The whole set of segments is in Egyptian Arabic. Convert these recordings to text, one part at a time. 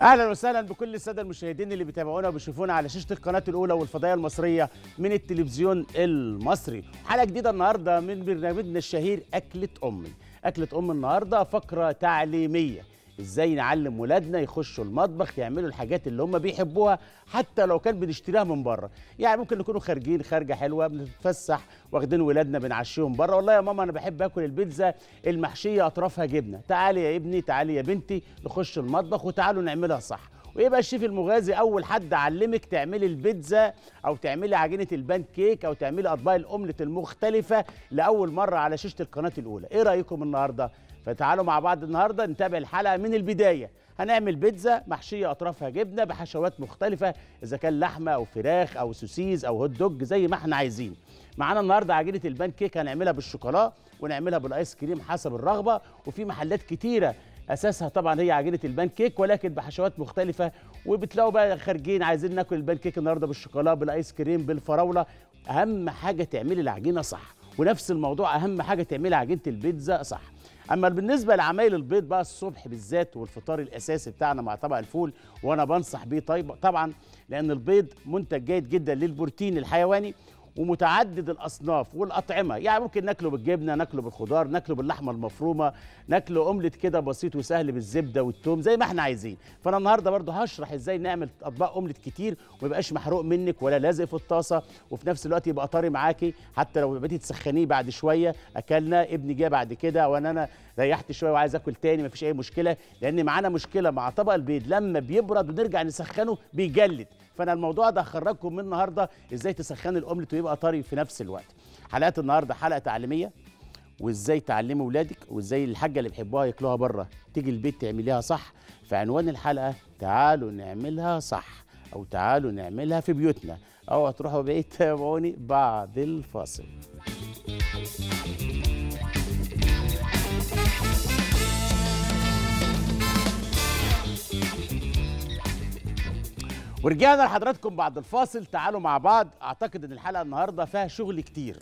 اهلا وسهلا بكل الساده المشاهدين اللي بيتابعونا وبيشوفونا على شاشه القناه الاولى والفضائيه المصريه من التلفزيون المصري حلقه جديده النهارده من برنامجنا الشهير اكله امي اكله ام النهارده فقره تعليميه ازاي نعلم ولادنا يخشوا المطبخ يعملوا الحاجات اللي هم بيحبوها حتى لو كان بنشتريها من بره يعني ممكن نكونوا خارجين خارجه حلوه بنتفسح واخدين ولادنا بنعشيهم بره والله يا ماما انا بحب اكل البيتزا المحشيه اطرافها جبنه تعالي يا ابني تعالي يا بنتي نخش المطبخ وتعالوا نعملها صح ويبقى الشيف المغازي اول حد علمك تعملي البيتزا او تعملي عجينه البان كيك او تعملي اطباق الاومليت المختلفه لاول مره على شاشه القناه الاولى ايه رايكم النهارده فتعالوا مع بعض النهارده نتابع الحلقه من البدايه هنعمل بيتزا محشيه اطرافها جبنه بحشوات مختلفه اذا كان لحمه او فراخ او سوسيز او هوت دوج زي ما احنا عايزين معانا النهارده عجينه البان كيك هنعملها بالشوكولا ونعملها بالايس كريم حسب الرغبه وفي محلات كتيره اساسها طبعا هي عجينه البان كيك ولكن بحشوات مختلفه وبتلاقوا بقى خارجين عايزين ناكل البان كيك النهارده بالشوكولا بالايس كريم بالفراوله اهم حاجه تعملي العجينه صح ونفس الموضوع اهم حاجه تعملي عجينه البيتزا صح اما بالنسبه لعمايل البيض بقى الصبح بالذات والفطار الاساسي بتاعنا مع طبق الفول وانا بنصح بيه طيب طبعا لان البيض منتج جيد جدا للبروتين الحيواني ومتعدد الاصناف والاطعمه يعني ممكن ناكله بالجبنه ناكله بالخضار ناكله باللحمه المفرومه ناكله اومليت كده بسيط وسهل بالزبده والثوم زي ما احنا عايزين فانا النهارده برضه هشرح ازاي نعمل اطباق اومليت كتير وما يبقاش محروق منك ولا لازق في الطاسه وفي نفس الوقت يبقى طري معاكي حتى لو بقيتي تسخنيه بعد شويه اكلنا ابني جه بعد كده وانا انا ريحت شويه وعايز اكل تاني مفيش اي مشكله لان معانا مشكله مع طبق البيض لما بيبرد ونرجع نسخنه بيجلد فانا الموضوع ده هخرجكم من النهارده ازاي تسخني الاومليت ويبقى طري في نفس الوقت حلقات النهارده حلقه تعليميه وازاي تعلمي ولادك وازاي الحاجه اللي بيحبوها ياكلوها بره تيجي البيت تعمليها صح فعنوان الحلقه تعالوا نعملها صح او تعالوا نعملها في بيوتنا او هتروحوا بقيت تابعوني بعد الفاصل ورجعنا لحضراتكم بعد الفاصل تعالوا مع بعض اعتقد ان الحلقه النهارده فيها شغل كتير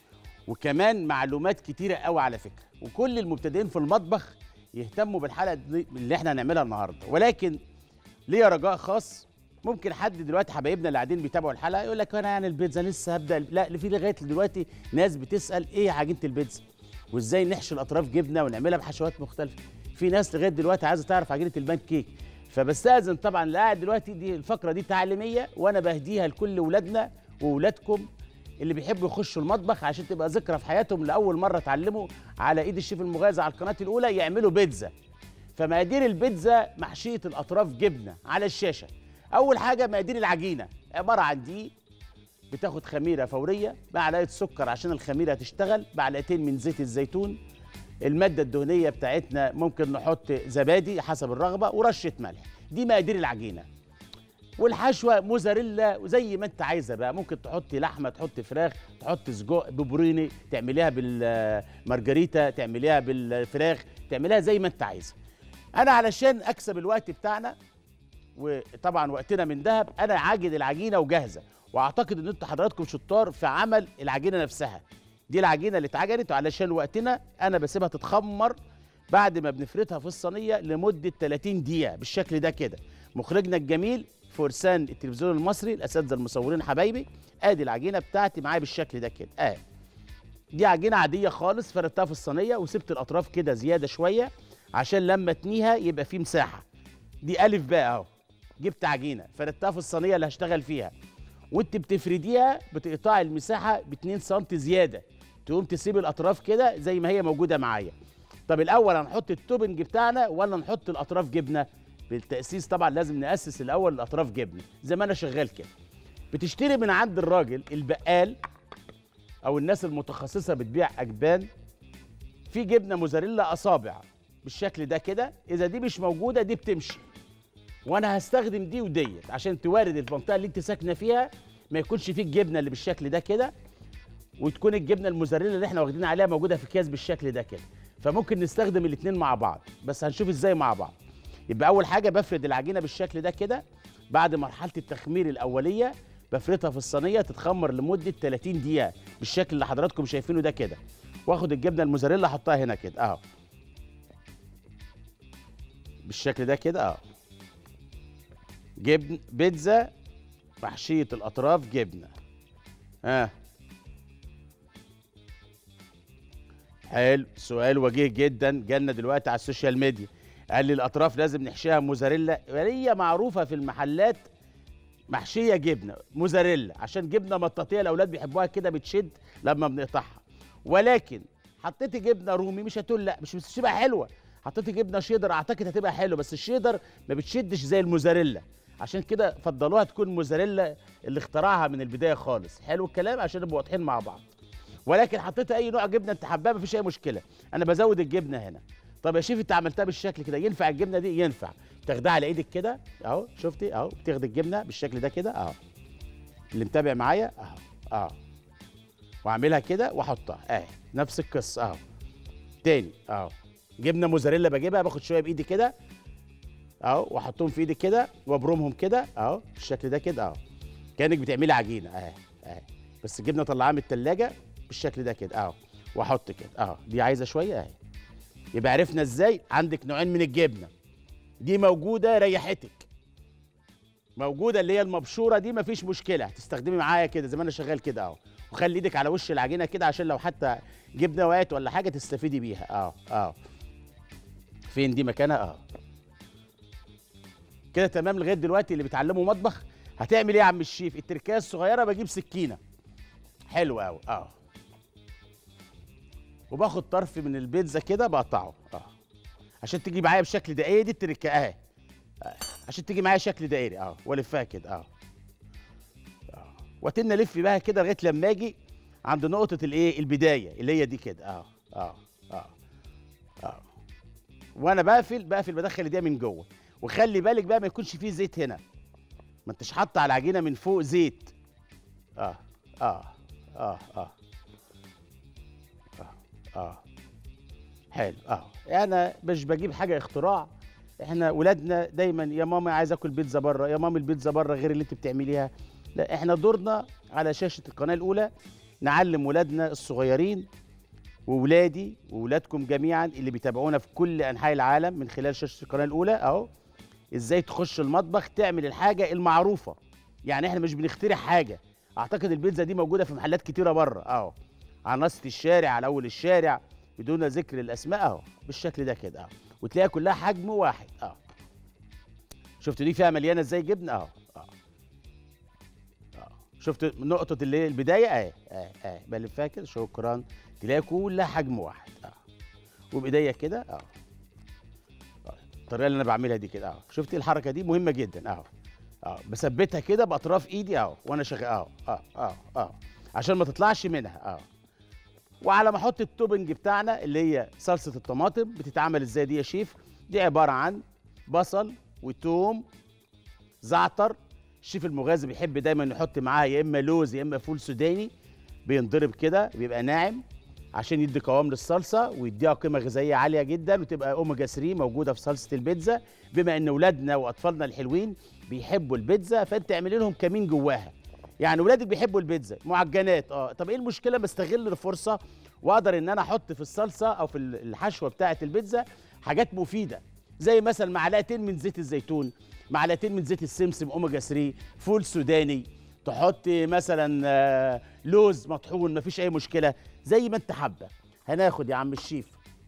وكمان معلومات كتيره قوي على فكره وكل المبتدئين في المطبخ يهتموا بالحلقه دي اللي احنا هنعملها النهارده ولكن ليا رجاء خاص ممكن حد دلوقتي حبايبنا اللي قاعدين بيتابعوا الحلقه يقول لك انا يعني البيتزا لسه هبدا لا في لغايه دلوقتي ناس بتسال ايه عجينه البيتزا وازاي نحشي الاطراف جبنه ونعملها بحشوات مختلفه في ناس لغايه دلوقتي عايزه تعرف عجينه البان كيك فبستاذن طبعا اللي قاعد دلوقتي دي الفقره دي تعليميه وانا بهديها لكل ولادنا واولادكم اللي بيحبوا يخشوا المطبخ عشان تبقى ذكرى في حياتهم لاول مره اتعلموا على ايد الشيف المغازي على القناه الاولى يعملوا بيتزا فمقادير البيتزا محشيه الاطراف جبنه على الشاشه اول حاجه مقادير العجينه عباره عن دقيق بتاخد خميره فوريه معلقه سكر عشان الخميره تشتغل معلقتين من زيت الزيتون الماده الدهنيه بتاعتنا ممكن نحط زبادي حسب الرغبه ورشه ملح دي مقادير العجينه والحشوه موزاريلا وزي ما انت عايزه بقى ممكن تحطي لحمه تحطي فراخ تحطي سجق ببريني تعمليها بالمارجريتا تعمليها بالفراخ تعمليها زي ما انت عايزه انا علشان اكسب الوقت بتاعنا وطبعا وقتنا من ذهب انا عاجن العجينه وجاهزه واعتقد ان انتوا حضراتكم شطار في عمل العجينه نفسها دي العجينه اللي اتعجنت وعلشان وقتنا انا بسيبها تتخمر بعد ما بنفردها في الصينيه لمده 30 دقيقه بالشكل ده كده مخرجنا الجميل فرسان التلفزيون المصري الاساتذه المصورين حبايبي ادي العجينه بتاعتي معايا بالشكل ده كده اه دي عجينه عاديه خالص فردتها في الصينيه وسبت الاطراف كده زياده شويه عشان لما اتنيها يبقى في مساحه دي الف بقى اهو جبت عجينه فردتها في الصينيه اللي هشتغل فيها وانت بتفرديها بتقطعي المساحه ب 2 سم زياده تقوم تسيب الاطراف كده زي ما هي موجوده معايا طب الاول هنحط التوبنج بتاعنا ولا نحط الاطراف جبنه بالتاسيس طبعا لازم ناسس الاول الاطراف جبنه زي ما انا شغال كده بتشتري من عند الراجل البقال او الناس المتخصصه بتبيع اجبان في جبنه موزاريلا اصابع بالشكل ده كده اذا دي مش موجوده دي بتمشي وانا هستخدم دي وديت عشان توارد المنطقه اللي انت ساكنه فيها ما يكونش فيه الجبنه اللي بالشكل ده كده وتكون الجبنه الموزاريلا اللي احنا واخدين عليها موجوده في اكياس بالشكل ده كده فممكن نستخدم الاثنين مع بعض بس هنشوف ازاي مع بعض يبقى اول حاجه بفرد العجينه بالشكل ده كده بعد مرحله التخمير الاوليه بفردها في الصينيه تتخمر لمده 30 دقيقه بالشكل اللي حضراتكم شايفينه ده كده واخد الجبنه الموزاريلا احطها هنا كده اهو بالشكل ده كده اهو جبن بيتزا محشيه الاطراف جبنه ها آه. حلو سؤال وجيه جدا جالنا دلوقتي على السوشيال ميديا قال لي الاطراف لازم نحشيها موزاريلا هي معروفه في المحلات محشيه جبنه موزاريلا عشان جبنه مطاطيه الاولاد بيحبوها كده بتشد لما بنقطعها ولكن حطيتي جبنه رومي مش هتقول لا مش مش هتبقى حلوه حطيتي جبنه شيدر اعتقد هتبقى حلوه بس الشيدر ما بتشدش زي الموزاريلا عشان كده فضلوها تكون موزاريلا اللي اخترعها من البدايه خالص حلو الكلام عشان نبقى واضحين مع بعض ولكن حطيت اي نوع جبنه انت حباها مفيش اي مشكله انا بزود الجبنه هنا طب يا شيف انت عملتها بالشكل كده ينفع الجبنه دي ينفع تاخدها على ايدك كده اهو شفتي اهو بتاخد الجبنه بالشكل ده كده اهو اللي متابع معايا اهو اهو واعملها كده واحطها اهي نفس القصه اهو تاني اهو جبنه موزاريلا بجيبها باخد شويه بايدي كده اهو واحطهم في ايدي كده وابرمهم كده اهو بالشكل ده كده اهو كانك بتعملي عجينه اهي اهي بس الجبنه طلعها من التلاجة بالشكل ده كده اهو واحط كده اهو دي عايزه شويه اهي يبقى عرفنا ازاي عندك نوعين من الجبنه دي موجوده ريحتك موجوده اللي هي المبشوره دي مفيش مشكله هتستخدمي معايا كده زي ما انا شغال كده اهو وخلي ايدك على وش العجينه كده عشان لو حتى جبنه وقعت ولا حاجه تستفيدي بيها اه اه فين دي مكانها اه كده تمام لغايه دلوقتي اللي بيتعلموا مطبخ هتعمل ايه يا عم الشيف التركيه الصغيره بجيب سكينه حلو قوي اه وباخد طرف من البيتزا كده بقطعه اه عشان تيجي معايا بشكل دائري دي التركه اهي آه. عشان تيجي معايا شكل دائري اه والفها كده اه اه واتن الف بيها كده لغايه لما اجي عند نقطه الايه البدايه اللي هي دي كده اه اه اه اه وانا بقفل بقفل بدخل ايديا من جوه وخلي بالك بقى ما يكونش فيه زيت هنا ما انتش حاطه على العجينه من فوق زيت اه اه اه اه اه اه حلو اه انا مش بجيب حاجه اختراع احنا ولادنا دايما يا ماما عايز اكل بيتزا بره يا ماما البيتزا بره غير اللي انت بتعمليها لا احنا دورنا على شاشه القناه الاولى نعلم ولادنا الصغيرين وولادي وولادكم جميعا اللي بيتابعونا في كل انحاء العالم من خلال شاشه القناه الاولى اهو ازاي تخش المطبخ تعمل الحاجه المعروفه يعني احنا مش بنخترع حاجه اعتقد البيتزا دي موجوده في محلات كتيره بره اهو على نص الشارع على اول الشارع بدون ذكر الاسماء اهو بالشكل ده كده اهو وتلاقيها كلها حجم واحد اهو شفت دي فيها مليانه ازاي جبن اهو اهو اهو شفت نقطه اللي هي البدايه اهي اهي اهي بلفها كده شكرا تلاقيها كلها حجم واحد اهو وبايديا كده اهو الطريقه اللي انا بعملها دي كده اهو شفتي الحركه دي مهمه جدا اهو اه بثبتها كده باطراف ايدي اهو وانا شغال اهو اه اه اه عشان ما تطلعش منها اهو وعلى ما احط التوبنج بتاعنا اللي هي صلصه الطماطم بتتعمل ازاي دي يا شيف دي عباره عن بصل وتوم زعتر الشيف المغازي بيحب دايما يحط معاه يا اما لوز يا اما فول سوداني بينضرب كده بيبقى ناعم عشان يدي قوام للصلصه ويديها قيمه غذائيه عاليه جدا وتبقى اوميجا 3 موجوده في صلصه البيتزا بما ان اولادنا واطفالنا الحلوين بيحبوا البيتزا فانت اعملي لهم كمين جواها يعني ولادك بيحبوا البيتزا معجنات اه طب ايه المشكله بستغل الفرصه واقدر ان انا احط في الصلصه او في الحشوه بتاعه البيتزا حاجات مفيده زي مثلا معلقتين من زيت الزيتون معلقتين من زيت السمسم اوميجا 3 فول سوداني تحطي مثلا لوز مطحون مفيش اي مشكله زي ما انت حابه هناخد يا عم الشيف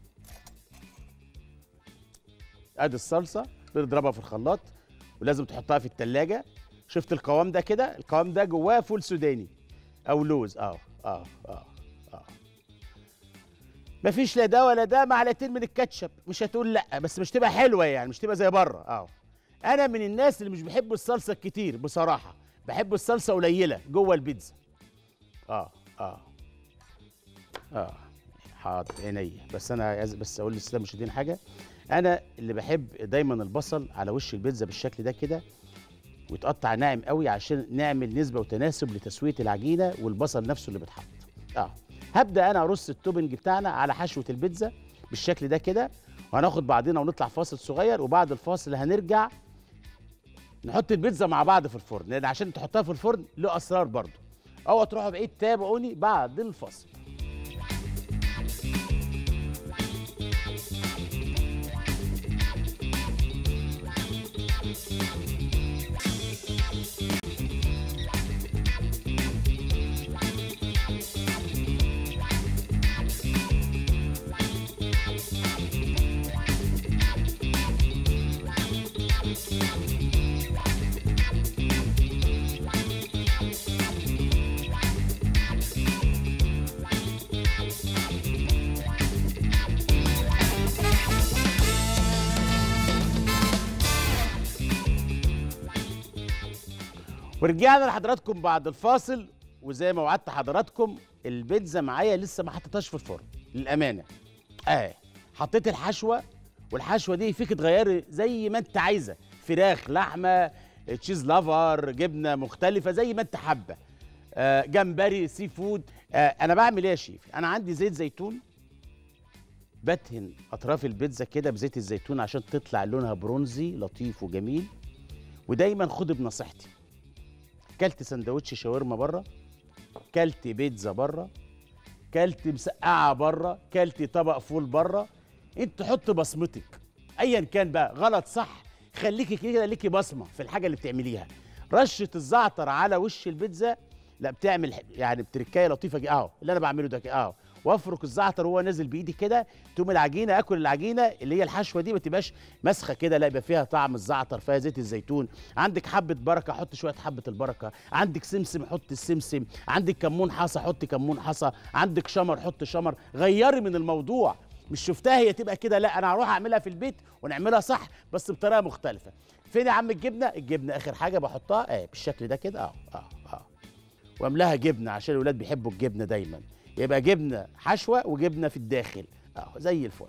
ادي الصلصه بنضربها في الخلاط ولازم تحطها في التلاجة شفت القوام ده كده القوام ده جواه فول سوداني او لوز اه اه اه اه مفيش لا ده ولا ده معلقتين من الكاتشب مش هتقول لا بس مش تبقى حلوه يعني مش تبقى زي بره اه انا من الناس اللي مش بيحبوا الصلصه كتير بصراحه بحب الصلصه قليله جوه البيتزا اه اه اه حاضر عينيا بس انا عايز بس اقول للساده المشاهدين حاجه انا اللي بحب دايما البصل على وش البيتزا بالشكل ده كده ويتقطع ناعم قوي عشان نعمل نسبه وتناسب لتسويه العجينه والبصل نفسه اللي بيتحط اه هبدا انا ارص التوبنج بتاعنا على حشوه البيتزا بالشكل ده كده وهناخد بعضنا ونطلع فاصل صغير وبعد الفاصل هنرجع نحط البيتزا مع بعض في الفرن لان عشان تحطها في الفرن له اسرار برضه اوعوا تروحوا بعيد تابعوني بعد الفاصل ورجعنا لحضراتكم بعد الفاصل وزي ما وعدت حضراتكم البيتزا معايا لسه ما حطيتهاش في الفرن للامانه اه حطيت الحشوه والحشوه دي فيك تغيري زي ما انت عايزه فراخ لحمه تشيز لافر جبنه مختلفه زي ما انت حابه آه جمبري سي فود آه انا بعمل ايه يا شيف انا عندي زيت زيتون بدهن اطراف البيتزا كده بزيت الزيتون عشان تطلع لونها برونزي لطيف وجميل ودايما خد بنصيحتي كلت سندوتش شاورما بره كلت بيتزا بره كلت مسقعه بره كلت طبق فول بره انت حط بصمتك ايا كان بقى غلط صح خليكي كده ليكي بصمه في الحاجه اللي بتعمليها رشه الزعتر على وش البيتزا لا بتعمل ح- يعني بتركايه لطيفه جدا اهو اللي انا بعمله ده كده اهو وافرك الزعتر وهو نازل بايدي كده تقوم العجينه اكل العجينه اللي هي الحشوه دي ما تبقاش مسخه كده لا يبقى فيها طعم الزعتر فيها زيت الزيتون عندك حبه بركه حط شويه حبه البركه عندك سمسم حط السمسم عندك كمون حصى حط كمون حصى عندك شمر حط شمر غيري من الموضوع مش شفتها هي تبقى كده لا انا هروح اعملها في البيت ونعملها صح بس بطريقه مختلفه فين يا عم الجبنه الجبنه اخر حاجه بحطها اه بالشكل ده كده اه اه اه واملاها جبنه عشان الولاد بيحبوا الجبنه دايما يبقى جبنه حشوه وجبنه في الداخل اه زي الفل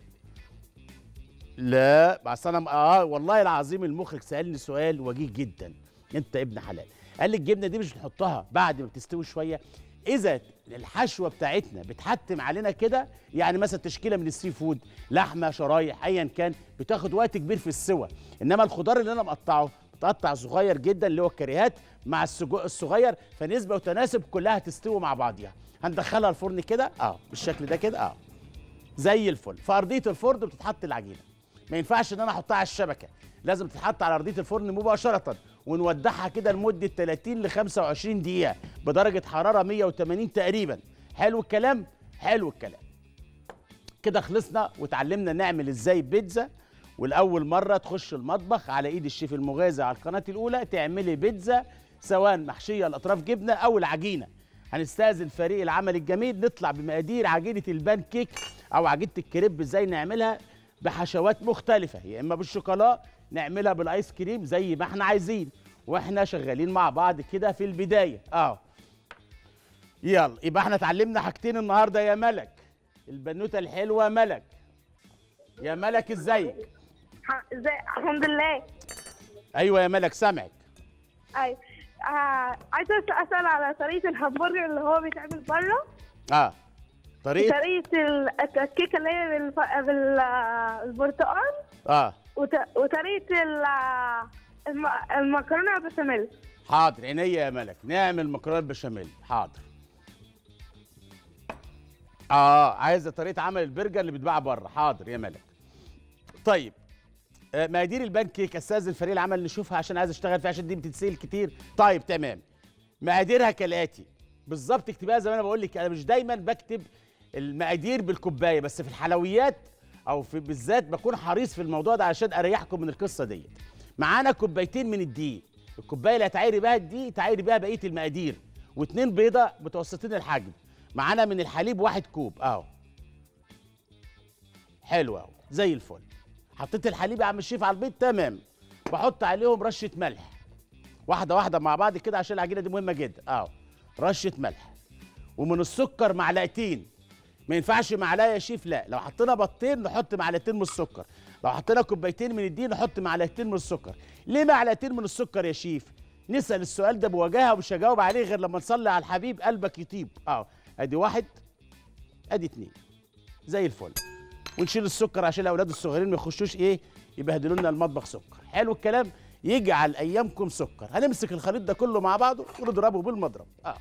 لا بس انا اه والله العظيم المخرج سالني سؤال وجيه جدا انت ابن حلال قال لي الجبنه دي مش بنحطها بعد ما بتستوي شويه اذا الحشوه بتاعتنا بتحتم علينا كده يعني مثلا تشكيله من السي فود لحمه شرايح ايا كان بتاخد وقت كبير في السوى انما الخضار اللي انا مقطعه متقطع صغير جدا اللي هو الكريهات مع السجق الصغير فنسبه وتناسب كلها تستوي مع بعضيها هندخلها الفرن كده اه بالشكل ده كده اه زي الفل في ارضيه الفرن بتتحط العجينه ما ينفعش ان انا احطها على الشبكه لازم تتحط على ارضيه الفرن مباشره ونودعها كده لمده 30 ل 25 دقيقه بدرجه حراره 180 تقريبا حلو الكلام حلو الكلام كده خلصنا وتعلمنا نعمل ازاي بيتزا والاول مره تخش المطبخ على ايد الشيف المغازي على القناه الاولى تعملي بيتزا سواء محشيه الاطراف جبنه او العجينه هنستاذن فريق العمل الجميل نطلع بمقادير عجينه البان كيك او عجينه الكريب ازاي نعملها بحشوات مختلفه يا اما بالشوكولا نعملها بالايس كريم زي ما احنا عايزين واحنا شغالين مع بعض كده في البدايه اه يلا يبقى احنا اتعلمنا حاجتين النهارده يا ملك البنوته الحلوه ملك يا ملك ازيك ح- ازاي الحمد لله ايوه يا ملك سامعك ايوه آه عايزه أس- اسال على طريقه الهمبرجر اللي هو بيتعمل بره اه طريقه طريقه ال- الكيكه اللي هي بالف... بالبرتقال اه وت... وطريقه ال... الم... المكرونه بالبشاميل حاضر عينيا يا ملك نعمل مكرونه بشاميل حاضر اه عايزه طريقه عمل البرجر اللي بيتباع بره حاضر يا ملك طيب آه، مقادير البان كيك استاذن فريق العمل نشوفها عشان عايز اشتغل فيها عشان دي بتتسال كتير طيب تمام مقاديرها كالاتي بالظبط اكتبها زي ما انا بقول لك انا مش دايما بكتب المقادير بالكوبايه بس في الحلويات او في بالذات بكون حريص في الموضوع ده عشان اريحكم من القصه ديت معانا كوبايتين من الدقيق الكوبايه اللي هتعايري بيها الدقيق تعايري بيها بقيه المقادير واتنين بيضه متوسطين الحجم معانا من الحليب واحد كوب اهو حلو اهو زي الفل حطيت الحليب يا عم الشيف على البيض تمام بحط عليهم رشه ملح واحده واحده مع بعض كده عشان العجينه دي مهمه جدا اهو رشه ملح ومن السكر معلقتين ما ينفعش معلقه يا شيف لا لو حطينا بطين نحط معلقتين من السكر لو حطينا كوبايتين من الدقيق نحط معلقتين من السكر ليه معلقتين من السكر يا شيف نسال السؤال ده بوجاهه ومش هجاوب عليه غير لما نصلي على الحبيب قلبك يطيب اه ادي واحد ادي اتنين زي الفل ونشيل السكر عشان الاولاد الصغيرين ما يخشوش ايه يبهدلوا لنا المطبخ سكر حلو الكلام يجعل ايامكم سكر هنمسك الخليط ده كله مع بعضه ونضربه بالمضرب اه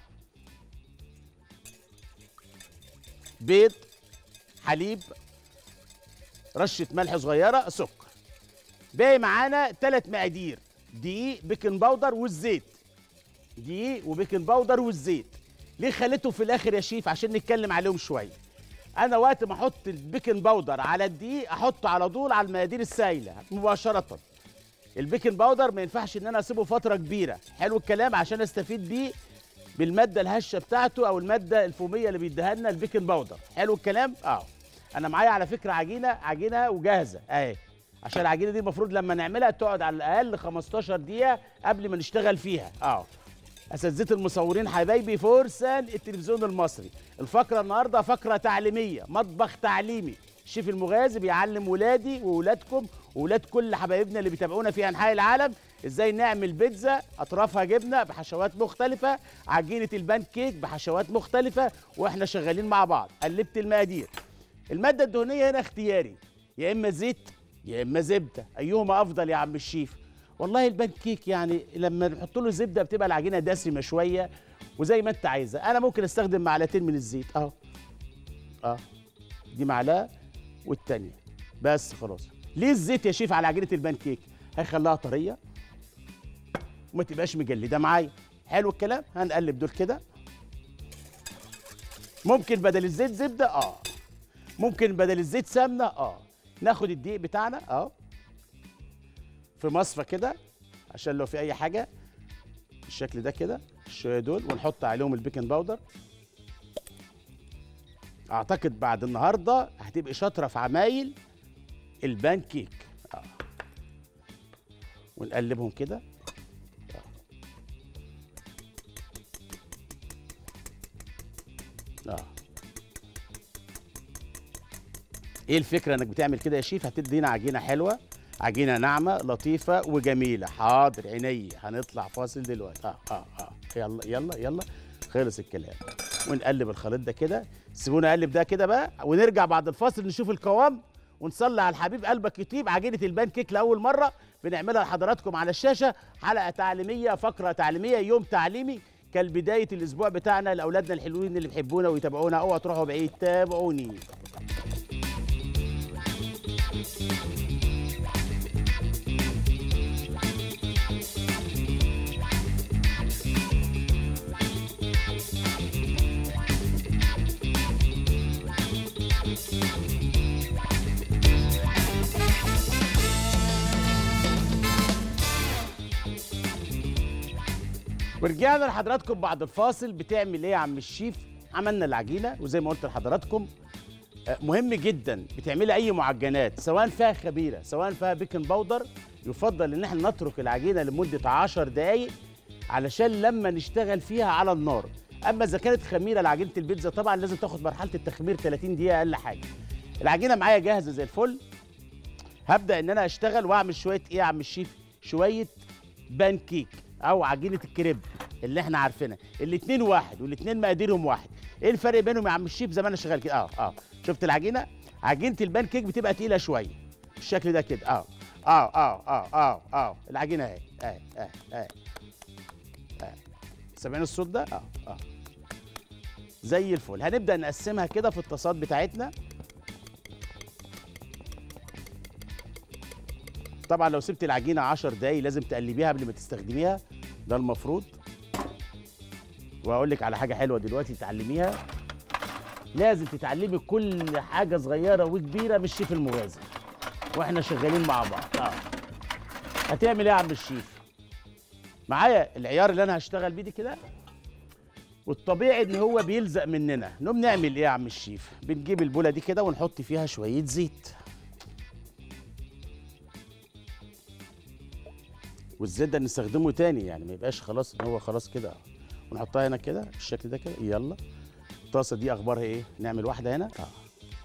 بيض حليب رشه ملح صغيره سكر باقي معانا ثلاث مقادير دقيق بيكنج باودر والزيت دقيق وبيكنج باودر والزيت ليه خليته في الاخر يا شيف عشان نتكلم عليهم شويه انا وقت ما احط البيكنج باودر على الدقيق احطه على طول على المقادير السايله مباشره البيكنج باودر ما ينفعش ان انا اسيبه فتره كبيره حلو الكلام عشان استفيد بيه بالماده الهشه بتاعته او الماده الفوميه اللي بيديها لنا البيكنج باودر حلو الكلام اه انا معايا على فكره عجينه عجينه وجاهزه اهي عشان العجينه دي المفروض لما نعملها تقعد على الاقل 15 دقيقه قبل ما نشتغل فيها اه اساتذه المصورين حبايبي فرسان التلفزيون المصري الفقره النهارده فقره تعليميه مطبخ تعليمي الشيف المغازي بيعلم ولادي وولادكم وولاد كل حبايبنا اللي بيتابعونا في انحاء العالم ازاي نعمل بيتزا اطرافها جبنه بحشوات مختلفه عجينه البان كيك بحشوات مختلفه واحنا شغالين مع بعض قلبت المقادير الماده الدهنيه هنا اختياري يا اما زيت يا اما زبده ايهما افضل يا عم الشيف والله البان كيك يعني لما نحط له زبده بتبقى العجينه دسمه شويه وزي ما انت عايزه انا ممكن استخدم معلقتين من الزيت اهو اه دي معلقه والتانيه بس خلاص ليه الزيت يا شيف على عجينه البان كيك هيخليها طريه وما تبقاش مجلده معايا حلو الكلام هنقلب دول كده ممكن بدل الزيت زبده اه ممكن بدل الزيت سمنه اه ناخد الدقيق بتاعنا اه في مصفى كده عشان لو في اي حاجه بالشكل ده كده الشويه دول ونحط عليهم البيكنج باودر اعتقد بعد النهارده هتبقي شاطره في عمايل البان كيك آه. ونقلبهم كده اه ايه الفكره انك بتعمل كده يا شيف هتدينا عجينه حلوه عجينه ناعمه لطيفه وجميله حاضر عيني هنطلع فاصل دلوقتي اه اه اه يلا يلا يلا خلص الكلام ونقلب الخليط ده كده سيبونا نقلب ده كده بقى ونرجع بعد الفاصل نشوف القوام ونصلي على الحبيب قلبك يطيب عجينه البان كيك لاول مره بنعملها لحضراتكم على الشاشه حلقه تعليميه فقره تعليميه يوم تعليمي كالبدايه الاسبوع بتاعنا لاولادنا الحلوين اللي بيحبونا ويتابعونا اوعوا تروحوا بعيد تابعوني ورجعنا لحضراتكم بعد الفاصل بتعمل ايه يا عم الشيف عملنا العجينه وزي ما قلت لحضراتكم آه، مهم جدا بتعملي اي معجنات سواء فيها خميره سواء فيها بيكنج باودر يفضل ان احنا نترك العجينه لمده 10 دقائق علشان لما نشتغل فيها على النار اما اذا كانت خميره لعجينه البيتزا طبعا لازم تاخد مرحله التخمير 30 دقيقه اقل حاجه العجينه معايا جاهزه زي الفل هبدا ان انا اشتغل واعمل شويه ايه يا عم الشيف شويه بان كيك او عجينه الكريب اللي احنا عارفينها الاثنين واحد والاثنين مقاديرهم واحد ايه الفرق بينهم يا عم الشيف زي ما انا شغال كده اه اه شفت العجينه عجينه البان كيك بتبقى تقيله شويه بالشكل ده كده اه اه اه اه اه اه العجينه اهي اهي اهي اهي اهي سامعين الصوت ده اه اه زي الفل هنبدا نقسمها كده في الطاسات بتاعتنا طبعا لو سبت العجينه 10 دقايق لازم تقلبيها قبل ما تستخدميها ده المفروض وهقول لك على حاجه حلوه دلوقتي تتعلميها لازم تتعلمي كل حاجه صغيره وكبيره من الشيف المغازي واحنا شغالين مع بعض اه هتعمل ايه يا عم الشيف معايا العيار اللي انا هشتغل بيه دي كده والطبيعي ان هو بيلزق مننا نقوم نعمل ايه يا عم الشيف بنجيب البوله دي كده ونحط فيها شويه زيت والزيت ده نستخدمه تاني يعني ما يبقاش خلاص ان هو خلاص كده ونحطها هنا كده بالشكل ده كده يلا الطاسه دي اخبارها ايه نعمل واحده هنا اه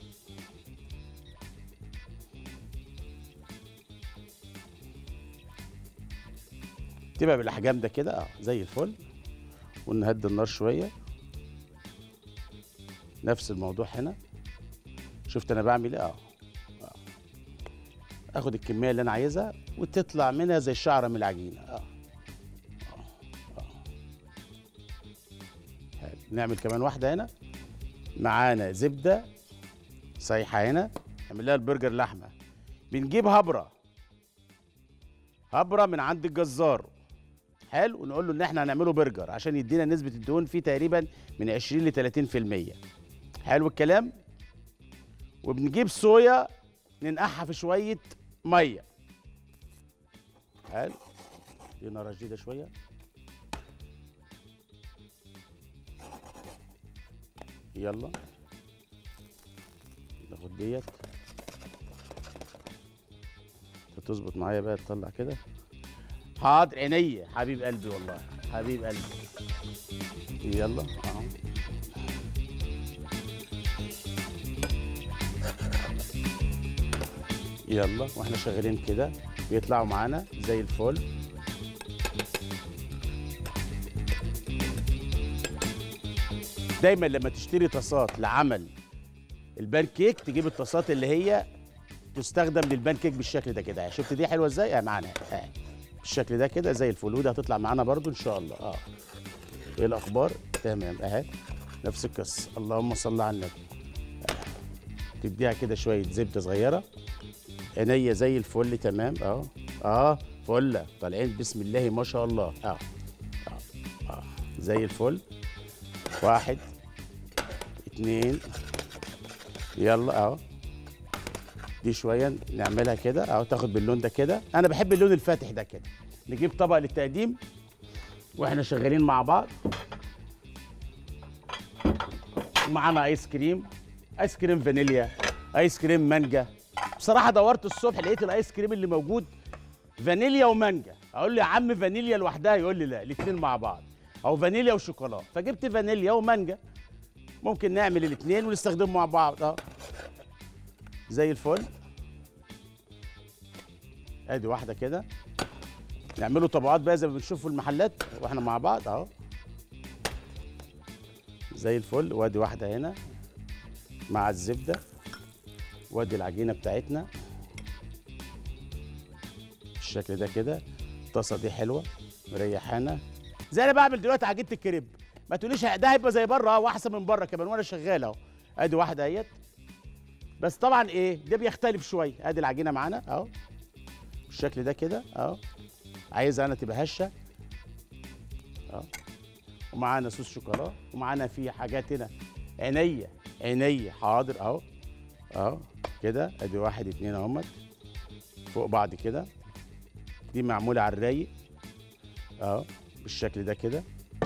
تبقى بالاحجام ده كده اه زي الفل ونهدي النار شويه نفس الموضوع هنا شفت انا بعمل ايه اه آه. اخد الكميه اللي انا عايزها وتطلع منها زي الشعره من العجينه اه آه. آه. حلو. نعمل كمان واحده هنا معانا زبده سايحه هنا نعمل لها البرجر لحمه بنجيب هبره هبره من عند الجزار حلو ونقول له ان احنا هنعمله برجر عشان يدينا نسبه الدهون فيه تقريبا من 20 ل 30% حلو الكلام وبنجيب صويا ننقعها في شويه ميه حلو دي نار جديده شويه يلا ناخد ديت تظبط معايا بقى تطلع كده حاضر عينيا حبيب قلبي والله حبيب قلبي يلا اهو يلا واحنا شغالين كده بيطلعوا معانا زي الفل دايما لما تشتري طاسات لعمل البان كيك تجيب الطاسات اللي هي تستخدم للبان كيك بالشكل ده كده شفت دي حلوه ازاي اه معانا اه بالشكل ده كده زي الفل ودي هتطلع معانا برضو ان شاء الله اه ايه الاخبار تمام اهي نفس القصه اللهم صل على النبي آه. تديها كده شويه زبده صغيره عينيا زي الفل تمام اهو اه فله طالعين بسم الله ما شاء الله اه اه اه زي الفل واحد اتنين يلا اهو دي شويه نعملها كده اهو تاخد باللون ده كده انا بحب اللون الفاتح ده كده نجيب طبق للتقديم واحنا شغالين مع بعض معانا ايس كريم ايس كريم فانيليا ايس كريم مانجا بصراحه دورت الصبح لقيت الايس كريم اللي موجود فانيليا ومانجا اقول له يا عم فانيليا لوحدها يقول لي لا الاثنين مع بعض او فانيليا وشوكولاته فجبت فانيليا ومانجا ممكن نعمل الاثنين ونستخدمهم مع بعض اه زي الفل ادي واحده كده نعمله طبقات بقى زي ما بنشوف في المحلات واحنا مع بعض اهو زي الفل وادي واحده هنا مع الزبده وادي العجينه بتاعتنا بالشكل ده كده الطاسه دي حلوه مريحانا زي انا بعمل دلوقتي عجينه الكريب ما تقوليش ده هيبقى زي بره اه واحسن من بره كمان وانا شغال اهو ادي واحده اهيت بس طبعا ايه ده بيختلف شويه ادي العجينه معانا اهو بالشكل ده كده اهو عايزها انا تبقى هشه اهو ومعانا صوص شوكولاته ومعانا في حاجات هنا عينيا عينيا حاضر اهو اهو كده ادي واحد اتنين اهمت فوق بعض كده دي معموله على الرايق اهو بالشكل ده كده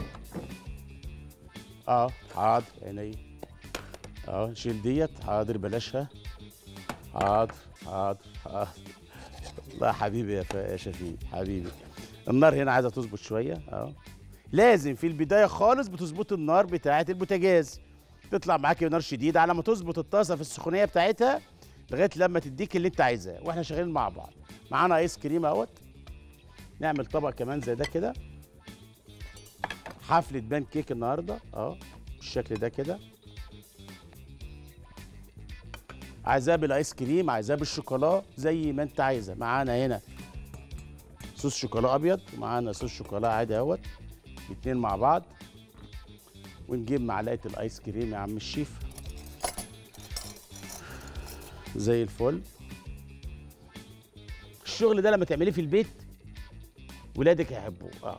اه حاضر عينيا اهو شيل ديت حاضر بلاشها حاضر حاضر حاضر الله حبيبي يا, ف... يا شفيق حبيبي النار هنا عايزه تظبط شويه اهو لازم في البدايه خالص بتظبط النار بتاعه البوتاجاز تطلع معاكي نار شديده على ما تظبط الطاسه في السخونيه بتاعتها لغايه لما تديك اللي انت عايزاه واحنا شغالين مع بعض معانا ايس كريم اهوت نعمل طبق كمان زي ده كده حفله بان كيك النهارده اهو بالشكل ده كده عايزاه بالايس كريم عايزاه بالشوكولاته زي ما انت عايزه معانا هنا صوص شوكولاته ابيض ومعانا صوص شوكولاته عادي اهوت الاتنين مع بعض ونجيب معلقه الايس كريم يا عم الشيف زي الفل الشغل ده لما تعمليه في البيت ولادك هيحبوه اه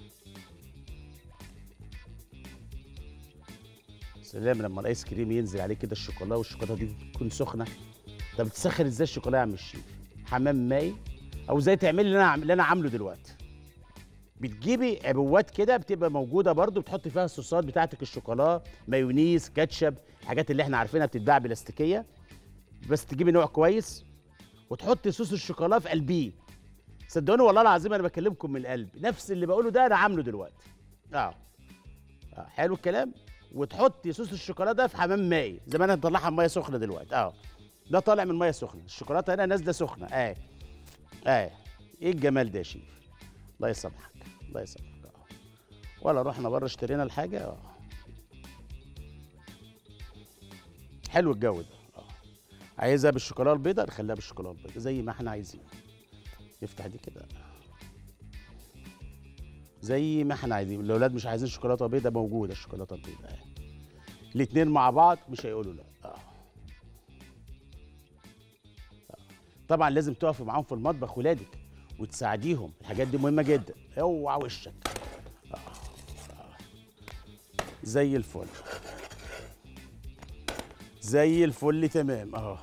سلام لما الايس كريم ينزل عليه كده الشوكولاته والشوكولاته دي تكون سخنه طب بتسخن ازاي الشوكولاته يا عم الشيف حمام ماي او زي تعملي اللي انا عم- اللي انا عامله دلوقتي بتجيبي عبوات كده بتبقى موجوده برضو بتحطي فيها الصوصات بتاعتك الشوكولاته مايونيز كاتشب الحاجات اللي احنا عارفينها بتتباع بلاستيكيه بس تجيبي نوع كويس وتحطي صوص الشوكولاته في قلبيه صدقوني والله العظيم انا بكلمكم من القلب نفس اللي بقوله ده انا عامله دلوقتي اه آه، حلو الكلام وتحطي صوص الشوكولاته ده في حمام مائي زي ما انا مطلعها من ميه سخنه دلوقتي اه ده طالع من ميه سخنه الشوكولاته هنا نازله سخنه اه اه ايه الجمال ده يا شيف الله يسامحك الله يسامحك اه ولا رحنا بره اشترينا الحاجه اه حلو الجو ده اه عايزها بالشوكولاته البيضاء نخليها بالشوكولاته البيضاء زي ما احنا عايزين يفتح دي كده زي ما احنا عايزين الاولاد مش عايزين شوكولاته بيضاء موجوده الشوكولاته البيضاء اهي الاثنين مع بعض مش هيقولوا لا آه. آه. طبعا لازم تقفوا معاهم في المطبخ ولادك وتساعديهم الحاجات دي مهمه جدا اوعى وشك آه. آه. زي الفل زي الفل تمام اهو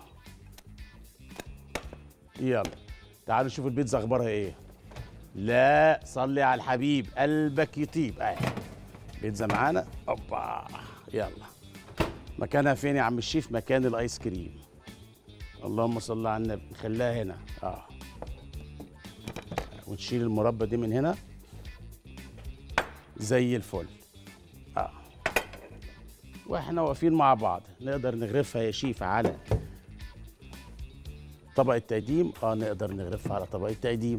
يلا تعالوا نشوف البيتزا اخبارها ايه لا صلي على الحبيب قلبك يطيب اهي بيتزا معانا اوبا يلا مكانها فين يا عم الشيف مكان الايس كريم اللهم صل على النبي نخليها هنا اه ونشيل المربى دي من هنا زي الفل اه واحنا واقفين مع بعض نقدر نغرفها يا شيف على طبق التقديم اه نقدر نغرفها على طبق التقديم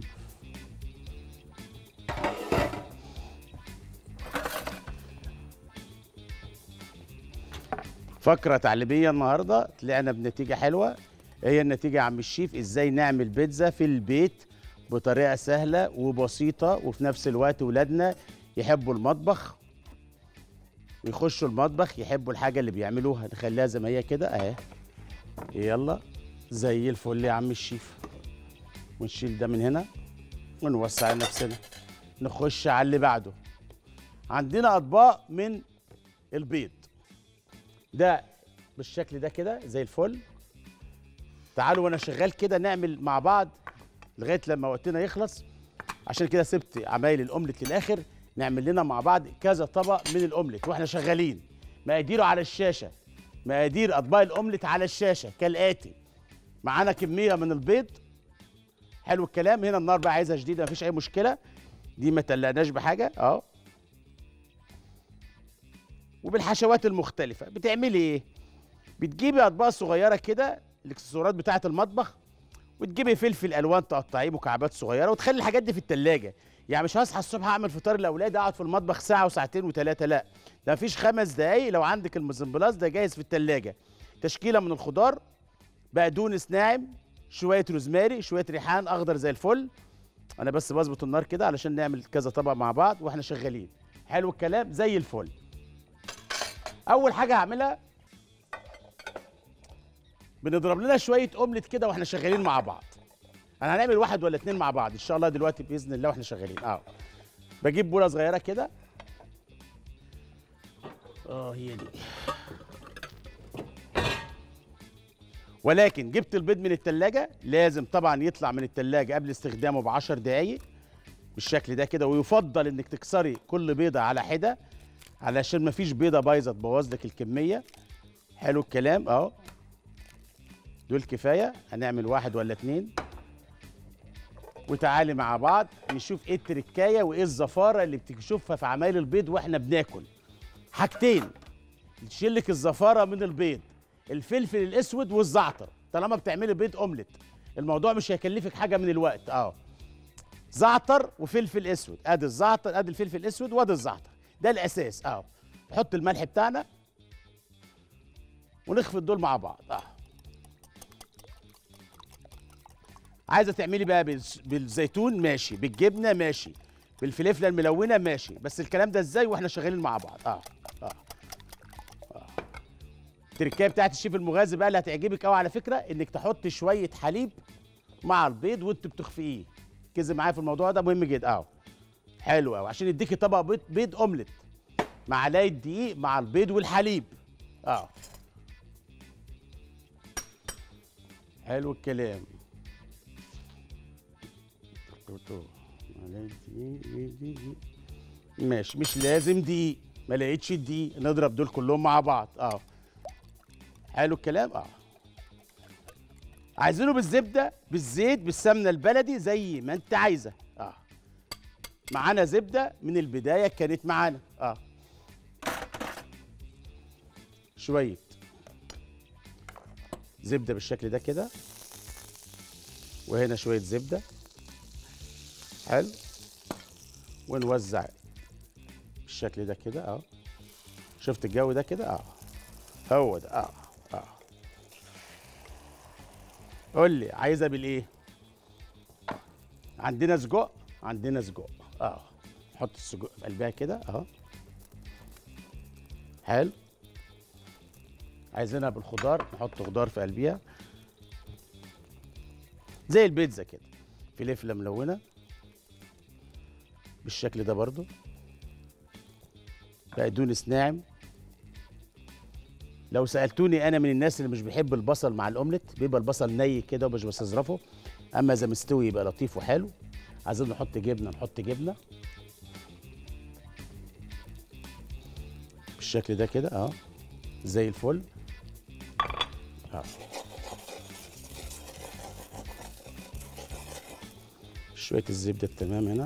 فقرة تعليمية النهاردة طلعنا بنتيجة حلوة هي النتيجة يا عم الشيف ازاي نعمل بيتزا في البيت بطريقة سهلة وبسيطة وفي نفس الوقت ولادنا يحبوا المطبخ ويخشوا المطبخ يحبوا الحاجة اللي بيعملوها نخليها زي ما هي كده اهي يلا زي الفل يا عم الشيف ونشيل ده من هنا ونوسع نفسنا نخش على اللي بعده عندنا اطباق من البيض ده بالشكل ده كده زي الفل تعالوا وانا شغال كده نعمل مع بعض لغايه لما وقتنا يخلص عشان كده سبت عمايل الاومليت للاخر نعمل لنا مع بعض كذا طبق من الاومليت واحنا شغالين مقاديره على الشاشه مقادير اطباق الاومليت على الشاشه كالاتي معانا كميه من البيض حلو الكلام هنا النار بقى عايزها شديده مفيش اي مشكله دي ما تقلقناش بحاجه اه وبالحشوات المختلفه بتعملي ايه بتجيبي اطباق صغيره كده الاكسسوارات بتاعه المطبخ وتجيبي فلفل الوان تقطعيه مكعبات صغيره وتخلي الحاجات دي في التلاجة يعني مش هصحى الصبح اعمل فطار لاولادي اقعد في المطبخ ساعه وساعتين وثلاثه لا ده مفيش خمس دقايق لو عندك المزمبلاس ده جاهز في التلاجة تشكيله من الخضار بقدونس ناعم شويه روزماري شويه ريحان اخضر زي الفل انا بس بظبط النار كده علشان نعمل كذا طبق مع بعض واحنا شغالين حلو الكلام زي الفل اول حاجه هعملها بنضرب لنا شويه اومليت كده واحنا شغالين مع بعض انا هنعمل واحد ولا اتنين مع بعض ان شاء الله دلوقتي باذن الله واحنا شغالين اه بجيب بوله صغيره كده اه هي دي ولكن جبت البيض من التلاجة لازم طبعا يطلع من التلاجة قبل استخدامه بعشر دقايق بالشكل ده كده ويفضل انك تكسري كل بيضة على حدة علشان مفيش بيضة بايظة تبوظ لك الكمية حلو الكلام اهو دول كفاية هنعمل واحد ولا اتنين وتعالي مع بعض نشوف ايه التركاية وايه الزفارة اللي بتكشفها في عمايل البيض واحنا بناكل حاجتين تشيل لك الزفارة من البيض الفلفل الاسود والزعتر طالما بتعملي بيض اومليت الموضوع مش هيكلفك حاجة من الوقت اه زعتر وفلفل اسود ادي الزعتر ادي الفلفل الاسود وادي الزعتر ده الاساس اه نحط الملح بتاعنا ونخفض دول مع بعض اه عايزه تعملي بقى بالز- بالزيتون ماشي بالجبنه ماشي بالفلفله الملونه ماشي بس الكلام ده ازاي واحنا شغالين مع بعض اه اه اه التركايه بتاعت الشيف المغازي بقى اللي هتعجبك قوي على فكره انك تحط شويه حليب مع البيض وانت بتخفيه ركزي معايا في الموضوع ده مهم جدا اه حلو قوي عشان يديكي طبق بيض بيض اومليت معلقه دقيق مع البيض والحليب اه حلو الكلام معلقة دقيق- دقيق- دقيق. ماشي مش لازم دقيق ما لقيتش الدقيق نضرب دول كلهم مع بعض اه حلو الكلام اه عايزينه بالزبده بالزيت بالسمنه البلدي زي ما انت عايزه اه معانا زبده من البدايه كانت معانا اه شويه زبده بالشكل ده كده وهنا شويه زبده حلو ونوزع بالشكل ده كده اه شفت الجو ده كده اه هو ده اه اه قول لي عايزه بالايه عندنا سجق عندنا سجق اه نحط السجق في قلبها كده اهو حلو عايزينها بالخضار نحط خضار في قلبها زي البيتزا كده فلفله ملونه بالشكل ده برضو بقدونس ناعم لو سالتوني انا من الناس اللي مش بيحب البصل مع الاومليت بيبقى البصل ني كده ومش بستظرفه اما اذا مستوي يبقى لطيف وحلو عايزين نحط جبنه نحط جبنه بالشكل ده كده اه زي الفل اه شويه الزبده التمام هنا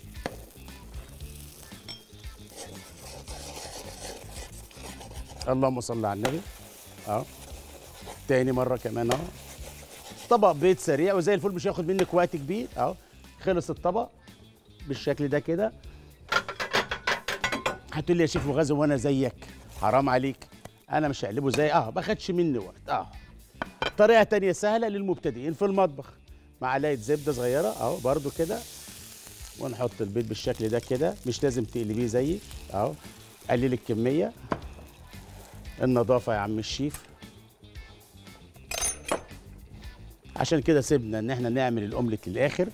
اللهم صل على النبي اه تاني مره كمان اهو طبق بيض سريع وزي الفل مش هياخد منك وقت كبير اهو خلص الطبق بالشكل ده كده هتقول لي يا شيف مغازي وانا زيك حرام عليك انا مش هقلبه زي اه ما خدش مني وقت اه طريقه تانية سهله للمبتدئين في المطبخ معلقه زبده صغيره اهو برضو كده ونحط البيض بالشكل ده كده مش لازم تقلبيه زيي اهو قلل الكميه النظافه يا عم الشيف عشان كده سيبنا ان احنا نعمل الاومليت للاخر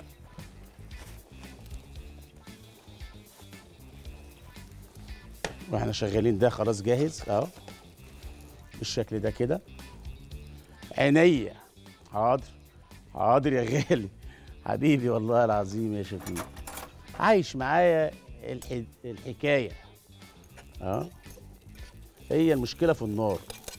واحنا شغالين ده خلاص جاهز اهو بالشكل ده كده عينيا حاضر حاضر يا غالي حبيبي والله العظيم يا شفيق عايش معايا الح... الحكايه اه هي المشكله في النار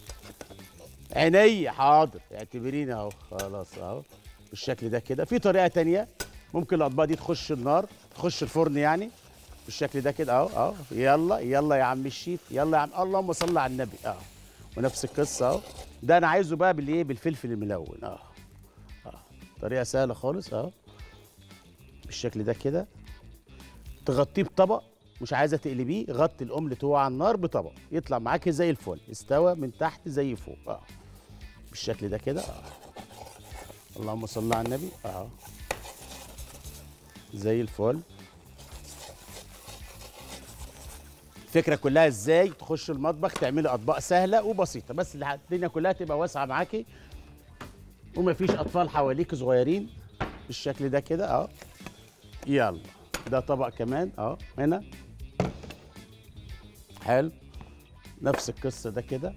عينيا حاضر اعتبريني اهو خلاص اهو بالشكل ده كده في طريقه تانية ممكن الاطباق دي تخش النار تخش الفرن يعني بالشكل ده كده اهو اهو يلا يلا يا عم الشيف يلا يا عم اللهم صل على النبي اهو ونفس القصه اهو ده انا عايزه بقى بالايه بالفلفل الملون اهو اهو طريقه سهله خالص اهو بالشكل ده كده تغطيه بطبق مش عايزه تقلبيه غطي الاومليت وهو على النار بطبق يطلع معاكي زي الفل استوى من تحت زي فوق اه بالشكل ده كده اه اللهم صل على النبي اه زي الفل الفكره كلها ازاي تخش المطبخ تعملي اطباق سهله وبسيطه بس الح- الدنيا كلها تبقى واسعه معاكي ومفيش اطفال حواليك صغيرين بالشكل ده كده اه يلا ده طبق كمان اه هنا حلو نفس القصه ده كده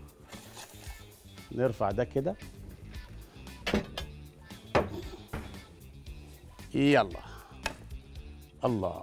نرفع ده كده يلا الله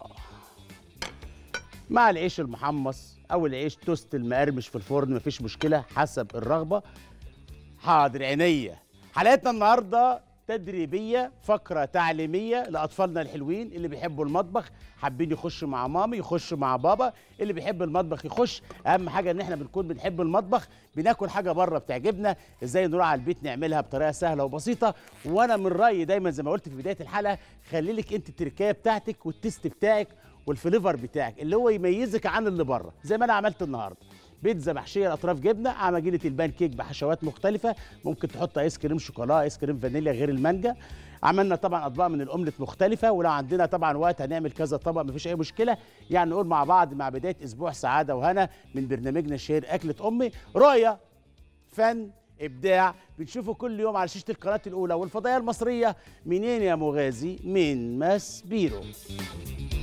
مع العيش المحمص او العيش توست المقرمش في الفرن مفيش مشكله حسب الرغبه حاضر عينيا حلقتنا النهارده تدريبيه فقره تعليميه لاطفالنا الحلوين اللي بيحبوا المطبخ حابين يخشوا مع مامي يخشوا مع بابا اللي بيحب المطبخ يخش اهم حاجه ان احنا بنكون بنحب المطبخ بناكل حاجه بره بتعجبنا ازاي نروح على البيت نعملها بطريقه سهله وبسيطه وانا من رايي دايما زي ما قلت في بدايه الحلقه خلي لك انت التركايه بتاعتك والتيست بتاعك والفليفر بتاعك اللي هو يميزك عن اللي بره زي ما انا عملت النهارده بيتزا محشيه اطراف جبنه عمجينه البان كيك بحشوات مختلفه ممكن تحط ايس كريم شوكولا ايس كريم فانيليا غير المانجا عملنا طبعا اطباق من الاومليت مختلفه ولو عندنا طبعا وقت هنعمل كذا طبق مفيش اي مشكله يعني نقول مع بعض مع بدايه اسبوع سعاده وهنا من برنامجنا الشهير اكله امي رؤيه فن ابداع بنشوفه كل يوم على شاشه القناه الاولى والفضائيه المصريه منين يا مغازي من ماس بيرو